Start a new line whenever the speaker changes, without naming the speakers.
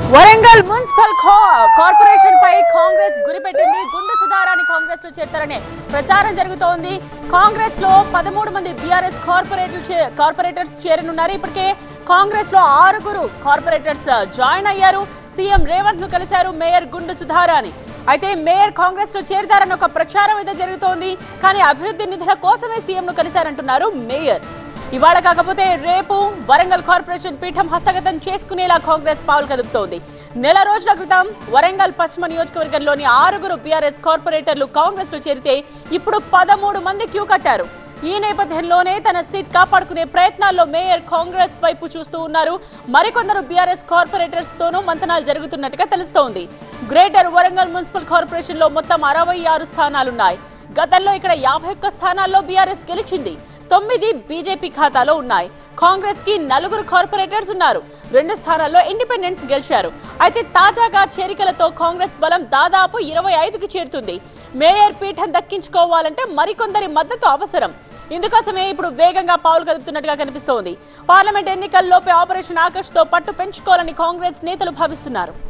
Warangal municipal co- corporation పై కాంగ్రెస్ గురిపెట్టింది గుండు సుధారాన్ని కాంగ్రెస్ లో చేర్తారనే ప్రచారం జరుగుతోంది కాంగ్రెస్ లో పదమూడు మంది బీఆర్ఎస్ కార్పొరేటర్ చే- కార్పొరేటర్స్ చేరనున్నారు ఇప్పటికే కాంగ్రెస్ లో ఆరుగురు కార్పొరేటర్స్ జాయిన్ అయ్యారు సీఎం రేవంత్ ను కలిశారు మేయర్ గుండు సుధారాని అయితే మేయర్ కాంగ్రెస్ లో చేరతారన్న ఒక ప్రచారం అయితే జరుగుతోంది కానీ అభివృద్ధి నిధుల కోసమే సీఎం ను కలిశారంటున్నారు మేయర్ ఇవాళ కాకపోతే రేపు వరంగల్ కార్పొరేషన్ పీఠం హస్తగతం చేసుకునేలా కాంగ్రెస్ పావులు కదుపుతోంది నెల రోజుల క్రితం వరంగల్ పశ్చిమ నియోజకవర్గంలోని ఆరుగురు బీఆర్ఎస్ కార్పొరేటర్లు కాంగ్రెస్ లో చేరితే ఇప్పుడు పదమూడు మంది క్యూ కట్టారు ఈ నేపథ్యంలోనే తన సీట్ కాపాడుకునే ప్రయత్నాల్లో మేయర్ కాంగ్రెస్ వైపు చూస్తూ ఉన్నారు మరికొందరు బీఆర్ఎస్ కార్పొరేటర్స్ తోనూ మంతనాలు జరుగుతున్నట్టుగా తెలుస్తోంది గ్రేటర్ వరంగల్ మున్సిపల్ కార్పొరేషన్ లో మొత్తం అరవై ఆరు స్థానాలున్నాయి గతంలో ఇక్కడ యాభై ఒక్క స్థానాల్లో బీఆర్ఎస్ గెలిచింది తొమ్మిది బీజేపీ ఖాతాలో ఉన్నాయి కాంగ్రెస్ కి నలుగురు కార్పొరేటర్స్ ఉన్నారు రెండు స్థానాల్లో ఇండిపెండెంట్స్ గెలిచారు అయితే తాజాగా చేరికలతో కాంగ్రెస్ బలం దాదాపు ఇరవై ఐదుకి చేరుతుంది మేయర్ పీఠం దక్కించుకోవాలంటే మరికొందరి మద్దతు అవసరం ఇందుకోసమే ఇప్పుడు వేగంగా పావులు కదుపుతున్నట్టుగా కనిపిస్తోంది పార్లమెంట్ ఎన్నికల్లోపే ఆపరేషన్ ఆకర్ష్ తో పట్టు పెంచుకోవాలని కాంగ్రెస్ నేతలు భావిస్తున్నారు